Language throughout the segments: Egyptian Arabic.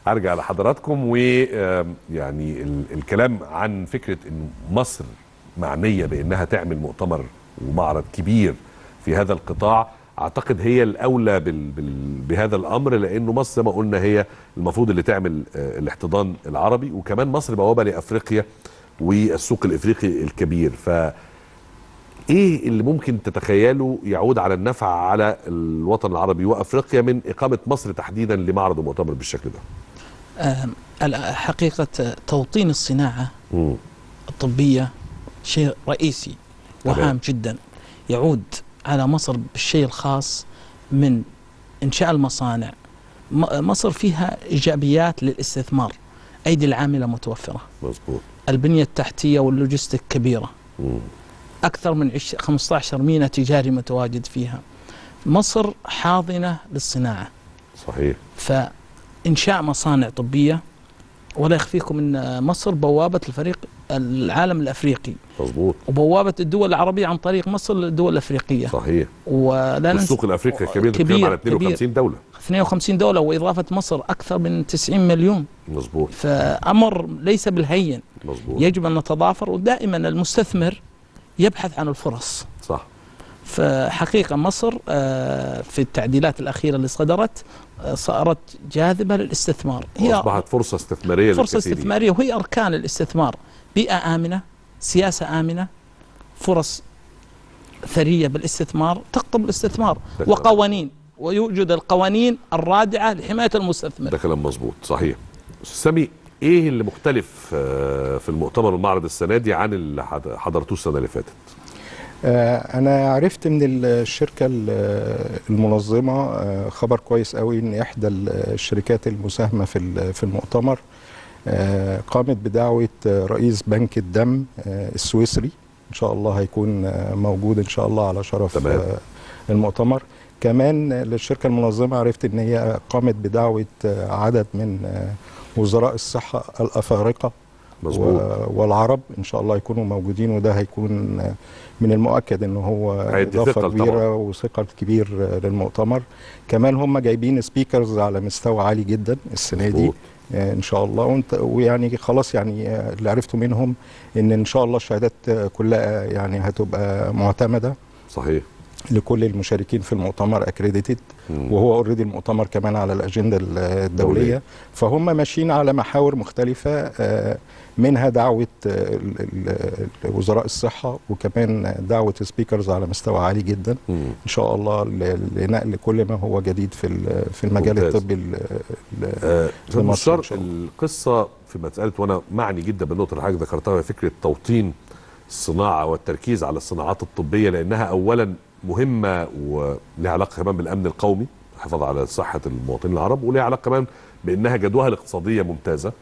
ارجع لحضراتكم ويعني الكلام عن فكره ان مصر معنيه بانها تعمل مؤتمر ومعرض كبير في هذا القطاع اعتقد هي الاولى بال بال بهذا الامر لانه مصر زي ما قلنا هي المفروض اللي تعمل آه، الاحتضان العربي وكمان مصر بوابه لافريقيا والسوق الافريقي الكبير ف ايه اللي ممكن تتخيله يعود على النفع على الوطن العربي وافريقيا من اقامه مصر تحديدا لمعرض ومؤتمر بالشكل ده آم، ال- حقيقة توطين الصناعة مم. الطبية شيء رئيسي تمام. وهام جدا يعود على مصر بالشيء الخاص من إنشاء المصانع م- مصر فيها إيجابيات للاستثمار أيدي العاملة متوفرة مظبوط البنية التحتية واللوجستيك كبيرة مم. أكثر من عش- 15 ميناء تجاري متواجد فيها مصر حاضنة للصناعة صحيح فإنشاء مصانع طبية ولا يخفيكم أن مصر بوابة الفريق العالم الأفريقي مظبوط وبوابة الدول العربية عن طريق مصر للدول الأفريقية صحيح ولا ننسى والسوق الافريقي الكبير ده كبير- بيتكلم على كبير. 52 دوله 52 دولة وإضافة مصر أكثر من 90 مليون مظبوط فأمر ليس بالهين مظبوط يجب أن نتضافر ودائما المستثمر يبحث عن الفرص صح فحقيقة مصر آه، في التعديلات الأخيرة اللي صدرت آه، صارت جاذبة للاستثمار واصبحت فرصه استثماريه فرصة للكثيرين. استثمارية وهي أركان الاستثمار بيئة آمنة سياسة آمنة فرص ثرية بالاستثمار تقطب الاستثمار ده كلام- وقوانين ويوجد القوانين الرادعة لحماية المستثمر ده كلام مظبوط صحيح أستاذ سامي ايه اللي مختلف آه، في المؤتمر والمعرض السنه دي عن اللي حض- حضرتوه السنه اللي فاتت آه، انا عرفت من الشركه ال- المنظمه آه، خبر كويس قوي ان احدى الشركات المساهمه في ال- في المؤتمر آه، قامت بدعوه آه، رئيس بنك الدم آه، السويسري ان شاء الله هيكون آه، موجود ان شاء الله على شرف تمام. آه، المؤتمر كمان للشركه المنظمه عرفت ان هي قامت بدعوه آه، عدد من آه، وزراء الصحه الافارقه مظبوط و- والعرب ان شاء الله يكونوا موجودين وده هيكون من المؤكد ان هو هيدي اضافه ثقل كبيره طبعاً. وثقل كبير للمؤتمر كمان هم جايبين سبيكرز على مستوى عالي جدا السنه دي مظبوط. آه، ان شاء الله وانت ويعني خلاص يعني آه، اللي عرفته منهم ان ان شاء الله الشهادات آه، كلها يعني هتبقى معتمده صحيح لكل المشاركين في المؤتمر اكريديتد مم. وهو اوريدي المؤتمر كمان على الاجنده ال- دولية. الدوليه فهم ماشيين على محاور مختلفه آه، منها دعوه آه، ال- ال- وزراء الصحه وكمان دعوه سبيكرز على مستوى عالي جدا مم. ان شاء الله ل- لنقل كل ما هو جديد في ال- في المجال ممتاز. الطبي ال- ال- آه، استاذ لمصر مستشار إن شاء الله. القصه في مساله وانا معني جدا بالنقطه اللي حضرتك ذكرتها وهي فكره توطين الصناعه والتركيز على الصناعات الطبيه لانها اولا مهمه ولها علاقه كمان بالامن القومي الحفاظ على صحه المواطنين العرب ولها علاقه كمان بانها جدواها الاقتصاديه ممتازه.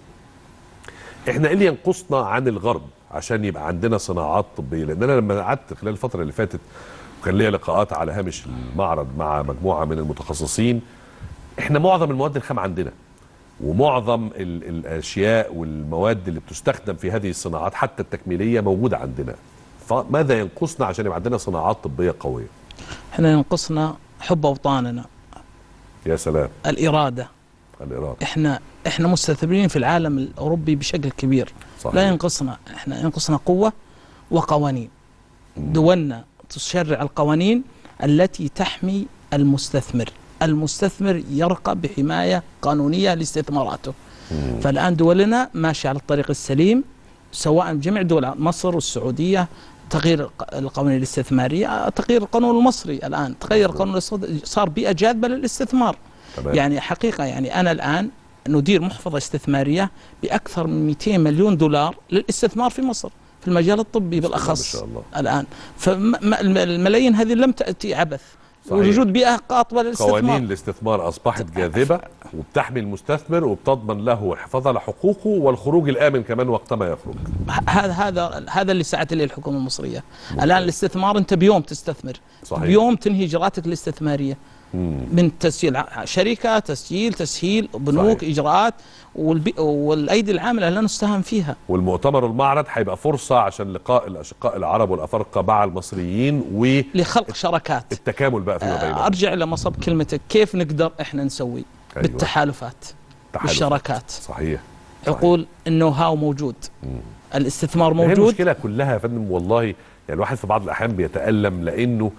احنا ايه اللي ينقصنا عن الغرب عشان يبقى عندنا صناعات طبيه لان انا لما قعدت خلال الفتره اللي فاتت وكان ليا لقاءات على هامش المعرض مع مجموعه من المتخصصين احنا معظم المواد الخام عندنا ومعظم ال- الاشياء والمواد اللي بتستخدم في هذه الصناعات حتى التكميليه موجوده عندنا فماذا ينقصنا عشان يبقى عندنا صناعات طبيه قويه احنا ينقصنا حب أوطاننا يا سلام الإرادة الاراده احنا احنا مستثمرين في العالم الأوروبي بشكل كبير صحيح. لا ينقصنا احنا ينقصنا قوة وقوانين دولنا تشرع القوانين التي تحمي المستثمر المستثمر يرقى بحماية قانونية لاستثماراته فالآن دولنا ماشية على الطريق السليم سواء جميع دول مصر والسعودية تغيير الق- القوانين الاستثمارية تغيير القانون المصري الآن تغير القانون الاستث- صار بيئة جاذبة للاستثمار تمام. يعني حقيقة يعني أنا الآن ندير محفظة استثمارية بأكثر من 200 مليون دولار للاستثمار في مصر في المجال الطبي الله بالأخص ما شاء الله. الآن فالملايين هذه لم تأتي عبث صحيح. وجود بيئة قاطبة للاستثمار قوانين الاستثمار اصبحت جاذبه وبتحمي المستثمر وبتضمن له الحفاظ على حقوقه والخروج الامن كمان وقتما يخرج هذا هذا هذا اللي سعت اليه الحكومه المصريه الان الاستثمار انت بيوم تستثمر صحيح. بيوم تنهي اجراءاتك الاستثماريه مم. من تسجيل ع- شركه تسجيل تسهيل بنوك صحيح. اجراءات والبي والايدي العامله لا نستهان فيها والمؤتمر والمعرض هيبقى فرصه عشان لقاء الاشقاء العرب والافارقه مع المصريين لخلق شراكات والتكامل بقى فيما بينهم ارجع لمصب كلمتك كيف نقدر احنا نسوي أيوة. بالتحالفات تحالف. والشراكات صحيح عقول النو هاو موجود الاستثمار هي موجود المشكله كلها يا فندم والله يعني الواحد في بعض الاحيان بيتالم لانه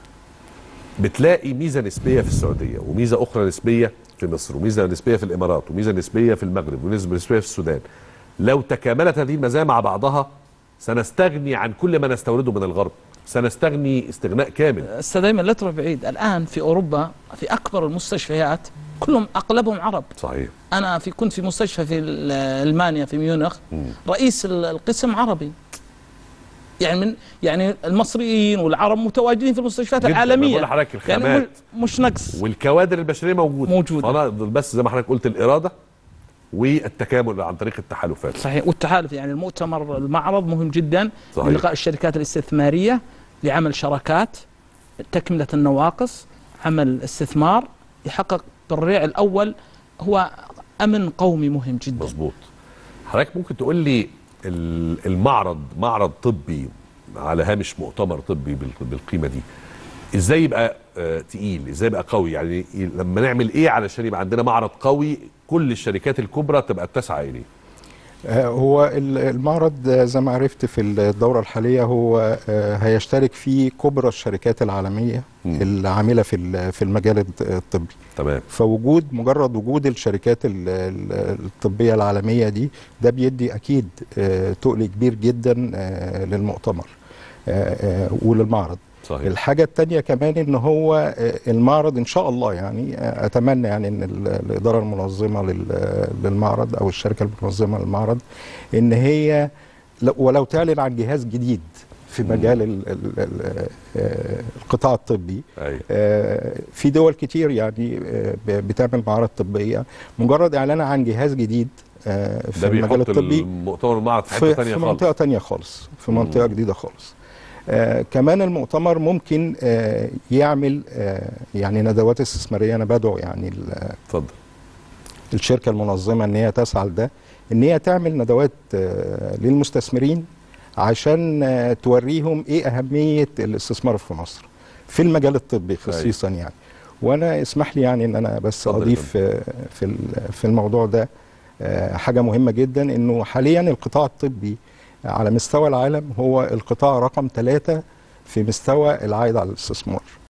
بتلاقي ميزه نسبيه في السعوديه وميزه اخرى نسبيه في مصر وميزه نسبيه في الامارات وميزه نسبيه في المغرب وميزه نسبيه في السودان لو تكاملت هذه المزايا مع بعضها سنستغني عن كل ما نستورده من الغرب سنستغني استغناء كامل استاذ ايمن لا تروح بعيد الان في اوروبا في اكبر المستشفيات كلهم اغلبهم عرب صحيح انا في كنت في مستشفى في ال- المانيا في ميونخ رئيس ال- القسم عربي يعني من يعني المصريين والعرب متواجدين في المستشفيات جداً. العالميه بقول لحضرتك يعني الخامات. مش- مش نقص والكوادر البشريه موجوده موجودة. فانا بس زي ما حضرتك قلت الاراده والتكامل عن طريق التحالفات صحيح والتحالف يعني المؤتمر المعرض مهم جدا صحيح. للقاء الشركات الاستثماريه لعمل شراكات تكمله النواقص عمل استثمار يحقق بالريع الاول هو امن قومي مهم جدا مظبوط حضرتك ممكن تقول لي ال- المعرض معرض طبي على هامش مؤتمر طبي بال- بالقيمه دي ازاي يبقى آه تقيل ازاي يبقى قوي يعني ي- لما نعمل ايه علشان يبقى عندنا معرض قوي كل الشركات الكبرى تبقى بتسعى اليه آه، هو ال- المعرض آه، زي ما عرفت في الدورة الحالية هو آه، هيشترك فيه كبرى الشركات العالمية مم. العاملة في ال- في المجال الط- الطبي تمام فوجود مجرد وجود الشركات ال- ال- الطبية العالمية دي ده بيدي أكيد آه، تقل كبير جدا آه، للمؤتمر آه، آه، وللمعرض صحيح الحاجة التانية كمان ان هو آه، المعرض ان شاء الله يعني آه، اتمنى يعني ان ال- الادارة المنظمة لل- للمعرض او الشركة المنظمة للمعرض ان هي لو- ولو تعلن عن جهاز جديد في مم. مجال ال- ال- ال- آه، القطاع الطبي ايوه آه، في دول كتير يعني آه، ب- بتعمل معارض طبية مجرد اعلانها عن جهاز جديد آه، في ده المجال بيحط الطبي المؤتمر المعرض في حته في, ثانيه في خالص منطقة تانية خالص في منطقة مم. جديدة خالص آه كمان المؤتمر ممكن آه يعمل آه يعني ندوات استثمارية أنا بدعو يعني ال- اتفضل الشركة المنظمة إن هي تسعى لده إن هي تعمل ندوات آه للمستثمرين عشان آه توريهم إيه أهمية الاستثمار في مصر في المجال الطبي خصيصا يعني وأنا اسمح لي يعني إن أنا بس اتفضل يا أضيف آه في ال- في الموضوع ده آه حاجة مهمة جدا إنه حاليا القطاع الطبي على مستوى العالم هو القطاع رقم ثلاثة في مستوى العائد على الاستثمار